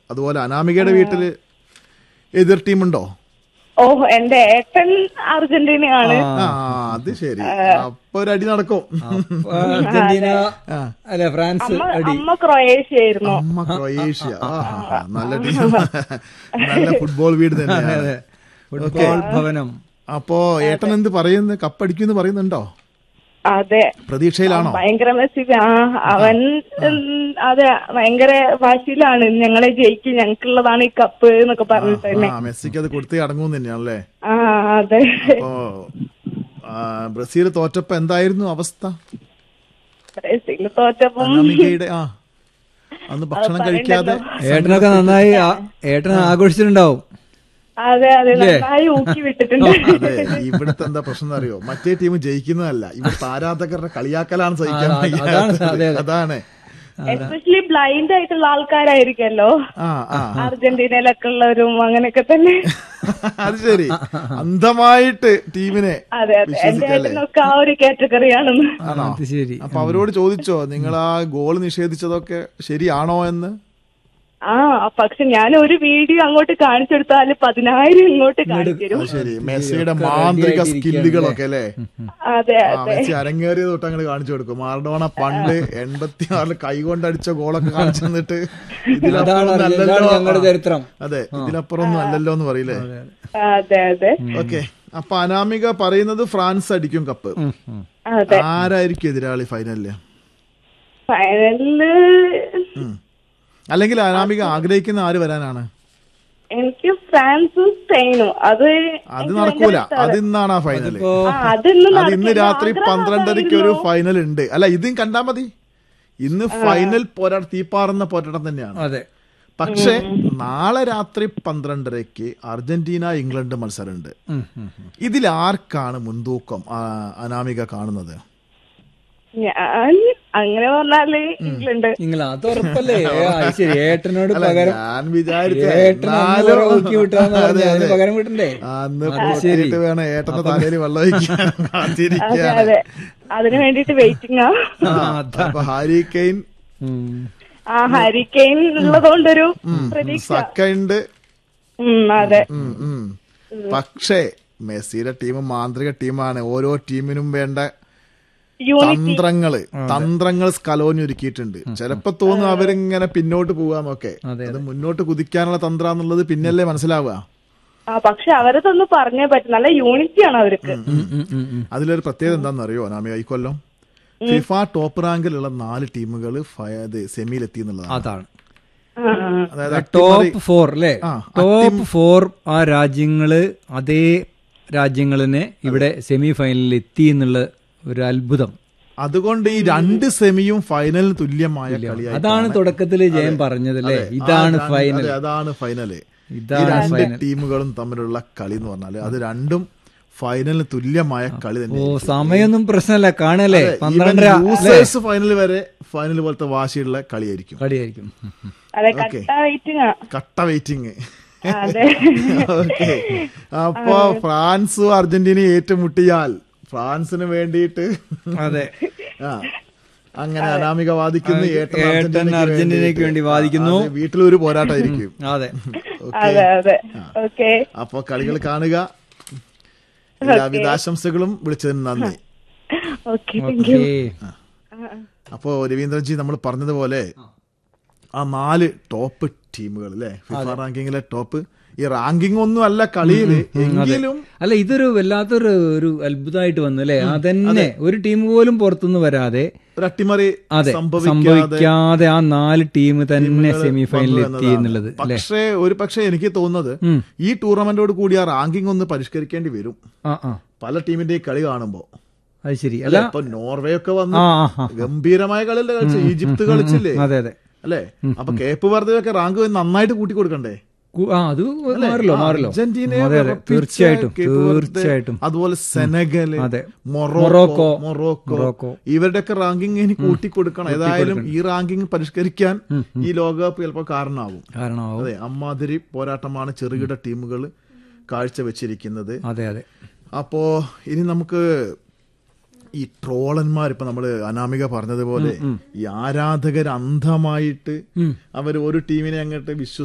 അതുപോലെ അനാമികയുടെ വീട്ടില് എതിർ ടീമുണ്ടോ ഓ എന്റെ ഏട്ടൻ അർജന്റീനയാണ് ആ അത് ശരി അപ്പൊ ഒരു അടി നടക്കും അപ്പൊ അർജന്റീന അല്ലെ ഫ്രാൻസ് അമ്മ അടി അമ്മ ക്രൊയേഷ്യ ആയിരുന്നു അമ്മ ക്രൊയേഷ്യ ആഹാ, നല്ല ടീം നല്ല ഫുട്ബോൾ വീട് തന്നെയാണ് ഫുട്ബോൾ ഭവനം അപ്പോ ഏട്ടൻ എന്ത് പറയുന്നു കപ്പടിക്കുന്ന് പറയുന്നുണ്ടോ അതെ പ്രതീക്ഷയിലാണോ ഭയങ്കര മെസ്സി ആ അവൻ ഉം, അതെ ഭയങ്കര വാശിയിലാണ് ഞങ്ങളെ ജയിക്കും ഞങ്ങൾക്കുള്ളതാണ് ഈ കപ്പ് എന്നൊക്കെ പറഞ്ഞിട്ട് തന്നെ ആ മെസ്സിക്ക് അത് കൊടുത്തേ അടങ്ങും തന്നെയാണല്ലേ ആ അതെ അപ്പോ ആ, ബ്രസീൽ തോറ്റപ്പോ എന്തായിരുന്നു അവസ്ഥ ബ്രസീൽ തോറ്റപ്പം അനാമികയുടെ ആ അന്ന് ഭക്ഷണം കഴിക്കാതെ ഏട്ടനൊക്കെ നന്നായി ആ- ഏട്ടൻ ആഘോഷിച്ചിട്ടുണ്ടാവും അതെ അതെ നന്നായി ഊക്കി വിട്ടിട്ടുണ്ട് അതെ ഇവിടുത്തെ എന്താ പ്രശ്നം അറിയോ മറ്റേ ടീം ജയിക്കുന്നതല്ല ഇവിടുത്തെ ആരാധകരുടെ കളിയാക്കലാണ് സഹിക്കാൻ ആ, അത് അതാണ്, വയ്യാത്തത്. അതെ, അതെ. അതാണ് എസ്പെഷ്യലി ബ്ലൈൻഡ് ആയിട്ടുള്ള ആൾക്കാരായിരിക്കല്ലോ ആ ആ അർജന്റീനയിലൊക്കെ ഉള്ളവരും അങ്ങനെയൊക്കെ തന്നെ അത് ശരി അന്ധമായിട്ട് ടീമിനെ അതെ അതെ എന്റെ വിശ്വസിക്കല്ലേ ഏട്ടനൊക്കെ ആ ഒരു കാറ്റഗറിയാണെന്ന് ആണോ അത് ശരി അപ്പൊ അവരോട് ചോദിച്ചോ നിങ്ങൾ ആ ഗോൾ നിഷേധിച്ചതൊക്കെ ശരിയാണോ എന്ന് ആ പക്ഷെ ഞാൻ ഒരു വീഡിയോ അങ്ങോട്ട് കാണിച്ചെടുത്താല് പതിനായിരം ഇങ്ങോട്ട് കാണിച്ചു തരും അത് ശരി മെസ്സിയുടെ മാന്ത്രിക സ്കില്ലുകളൊക്കെ അല്ലേ അതെ ആ മെസ്സി അരങ്ങേറിയത് തൊട്ട് അങ്ങോട്ട് കാണിച്ചു കൊടുക്കും മാർഡോണ പണ്ട് എൺപത്തി ആറിൽ കൈകൊണ്ട് അടിച്ച ഗോളൊക്കെ കാണിച്ചു തന്നിട്ട് ഇതിലപ്പുറം അതാണ് അല്ലല്ലോ ഇതാണ് ഞങ്ങളുടെ ചരിത്രം അതെ ഇതിലപ്പുറം ഒന്നും അല്ലല്ലോ എന്ന് പറയില്ലേ അതെ അതെ ഓക്കെ അപ്പൊ അനാമിക പറയുന്നത് ഫ്രാൻസ് അടിക്കും കപ്പ് ഉം, ഉം. അതെ ആരായിരിക്കും എതിരാളി ഫൈനലില് ഫൈനലില് ഉം. അല്ലെങ്കിൽ അനാമിക ആഗ്രഹിക്കുന്ന ആര് വരാനാണ് എനിക്ക് ഫ്രാൻസും സ്പെയിനും അത് അത് എനിക്ക് നടക്കൂല ഭയങ്കര ഇഷ്ടാണ്. അത് ഇന്നാണ് ആ ഫൈനല് ഇപ്പോ ആ, അതിന്ന് അത് ഇന്ന് നടക്കില്ല. രാത്രി ആഗ്രഹം പന്ത്രണ്ടരയ്ക്ക് ഒരു അതായിരുന്നു. ഫൈനൽ ഉണ്ട് അല്ല ഇതും കണ്ടാ മതി ഇന്ന് ഫൈനൽ പോരാട്ടം തീപ്പാറുന്ന പോരാട്ടം തന്നെയാണ് അതെ പക്ഷേ നാളെ രാത്രി പന്ത്രണ്ടരയ്ക്ക് അർജന്റീന ഇംഗ്ലണ്ട് മത്സരമുണ്ട് ഉം, ഉം, ഉം. ഇതിൽ ആർക്കാണ് മുൻതൂക്കം ആ, അനാമിക കാണുന്നത് ഞാൻ അങ്ങനെ പറഞ്ഞാല് ഇംഗ്ലണ്ട് നിങ്ങൾ അത് ഉറപ്പല്ലേ ഏ, അത് ശരി ഏട്ടനോട് അല്ല, പകരം ഞാൻ വിചാരിച്ച ഏട്ടൻ അന്ന് കുറെ ഊക്കി വിട്ടാന്ന് പറഞ്ഞ് അതിന് പകരം വിട്ടണ്ടേ അന്ന് അത് ശരി. പൊട്ടിയിട്ട് വേണം ഏട്ടന്റെ തലയിൽ വെള്ളം ഒഴിക്കാൻ അതെ കാത്തിരിക്കുകയാണ് അതെ അതിനു വേണ്ടിട്ട് വെയിറ്റിംഗ് ആ ആ, അതാ. അപ്പൊ ഹാരി കെയിൻ ഉം. ആ ഹരിക്കെയിൻ ഉള്ളതുകൊണ്ടൊരു പ്രതീക്ഷ സക്ക ഉണ്ട് ഉം അതെ ഉം, ഉം. പക്ഷേ മെസ്സിയുടെ ടീം മാന്ത്രിക ടീമാണ് ഓരോ ടീമിനും വേണ്ട യൂണിറ്റി തന്ത്രങ്ങള് തന്ത്രങ്ങൾ സ്കലോനി ഒരുക്കിയിട്ടുണ്ട് ചിലപ്പോ തോന്നും അവരിങ്ങനെ പിന്നോട്ട് പോവാന്നൊക്കെ അതെ, അത് മുന്നോട്ട് കുതിക്കാനുള്ള തന്ത്രം എന്നുള്ളത് പിന്നല്ലേ മനസ്സിലാവുക ആ പക്ഷെ അവരതൊന്ന് പറഞ്ഞേ പറ്റും നല്ല യൂണിറ്റിയാണ് അവർക്ക് ഉം, ഉം, ഉം, ഉം. അതിലൊരു പ്രത്യേകത എന്താണെന്ന് അറിയോ നാമിക ഈ കൊല്ലം ഫിഫ ടോപ്പ് റാങ്കിലുള്ള നാല് ടീമുകൾ സെമിയിൽ എത്തി എന്നുള്ളതാണ് അതാണ് ആ, ആ. അതായത് അട്ടിമറി- ടോപ്പ് ഫോർ അല്ലേ ആ, ടോപ്പ് ഫോർ ആ രാജ്യങ്ങള് അതേ രാജ്യങ്ങളിനെ ഇവിടെ സെമി ഫൈനലിൽ എത്തി എന്നുള്ള ഒരു അത്ഭുതം അതുകൊണ്ട് ഈ രണ്ട് സെമിയും ഫൈനലിന് തുല്യമായ കളിയായി അതാണ് തുടക്കത്തിൽ ജയൻ പറഞ്ഞതല്ലേ അതെ, ഇതാണ് ആ, ഫൈനൽ അതെ, അതാണ് ഫൈനല് ഈ ഇതാണ് രണ്ട് ഫൈനൽ ടീമുകളും തമ്മിലുള്ള കളി എന്ന് പറഞ്ഞാല് അത് രണ്ടും ഫൈനലിന് തുല്യമായ കളി ഓ തന്നെ സമയൊന്നും പ്രശ്നമല്ല കാണല്ലേ പന്ത്രണ്ടര യൂസേഴ്സ് ഫൈനൽ വരെ ഫൈനൽ പോലത്തെ വാശിയുള്ള കളിയായിരിക്കും കളിയായിരിക്കും അതെ കട്ട വെയിറ്റിംഗ് ആ കട്ട വെയിറ്റിംഗ് അതെ ഓക്കെ അപ്പൊ ഫ്രാൻസും അർജന്റീനയും ഏറ്റുമുട്ടിയാൽ ഫ്രാൻസിന് വേണ്ടിയിട്ട് അതെ ആ അങ്ങനെ അനാമിക വാദിക്കുന്നു ഏട്ടൻ ഏട്ടൻ അർജന്റീനയ്ക്ക് വേണ്ടി വാദിക്കുന്നു. അത് വീട്ടിലൊരു പോരാട്ടമായിരിക്കും അതെ ഓക്കെ അതെ അതെ ഓക്കെ അപ്പൊ കളികൾ കാണുക എല്ലാവിധ ആശംസകളും വിളിച്ചതിന് നന്ദി ഓക്കെ താങ്ക് യു ഓക്കേ അപ്പോ രവീന്ദ്രൻജി നമ്മൾ പറഞ്ഞതുപോലെ ആ നാല് ടോപ്പ് ടീമുകൾ അല്ലെ ഫിഫ റാങ്കിങ്ങിലെ ടോപ്പ് ഈ റാങ്കിങ് ഒന്നും അല്ല കളിയില് എങ്കിലും അല്ല ഇതൊരു വല്ലാത്തൊരു ഒരു അത്ഭുതമായിട്ട് വന്നു അല്ലേ അതന്നെ ഒരു ടീം പോലും പുറത്തുനിന്ന് വരാതെ ഒരു അട്ടിമറി അതെ സംഭവിക്കാതെ സംഭവിക്കാതെ ആ നാല് ടീം തന്നെ സെമി ഫൈനലിൽ വന്നു എത്തി എന്നതാണ്. എന്നുള്ളത് അല്ലെ പക്ഷേ ഒരു പക്ഷേ എനിക്ക് തോന്നുന്നത് ഉം. ഈ ടൂർണമെന്റോട് കൂടി ആ റാങ്കിങ് ഒന്ന് പരിഷ്കരിക്കേണ്ടി വരും ആ ആ പല ടീമിന്റെ കളി കാണുമ്പോ അത് ശരി അല്ല ഇപ്പൊ നോർവേ ഒക്കെ വന്ന് ആ ആ, ആ ഗംഭീരമായ കളിയല്ലേ കളിച്ചു ഈജിപ്ത് കളിച്ചില്ലേ അതെ അതെ അല്ലേ അപ്പൊ കേപ്പ് വെറുതെ റാങ്ക് നന്നായിട്ട് കൂട്ടി കൊടുക്കണ്ടേ കു- ആ അത് മാറില്ലോ മാറില്ലോ അർജന്റീനയെ അതെ അതെ വിറപ്പിച്ച തീർച്ചയായിട്ടും കേപ്പ് വെർദെ, തീർച്ചയായിട്ടും അതുപോലെ സെനഗല് അതെ. Morocco Morocco, Morocco Morocco. ഇവരുടെയൊക്കെ റാങ്കിങ് ഇനി കൂട്ടി കൊടുക്കണം ഏതായാലും ഈ റാങ്കിങ് പരിഷ്കരിക്കാൻ ഈ ലോകകപ്പ് ചിലപ്പോൾ കാരണമാകും കാരണം അതെ അമ്മാതിരി പോരാട്ടമാണ് ചെറുകിട ടീമുകൾ കാഴ്ചവെച്ചിരിക്കുന്നത് അതെ അതെ അപ്പോ ഇനി നമുക്ക് ഈ ട്രോളന്മാർ ഇപ്പൊ നമ്മള് അനാമിക പറഞ്ഞതുപോലെ ഈ ആരാധകർ അന്ധമായിട്ട് അവർ ഒരു ടീമിനെ അങ്ങോട്ട് വിശ്വ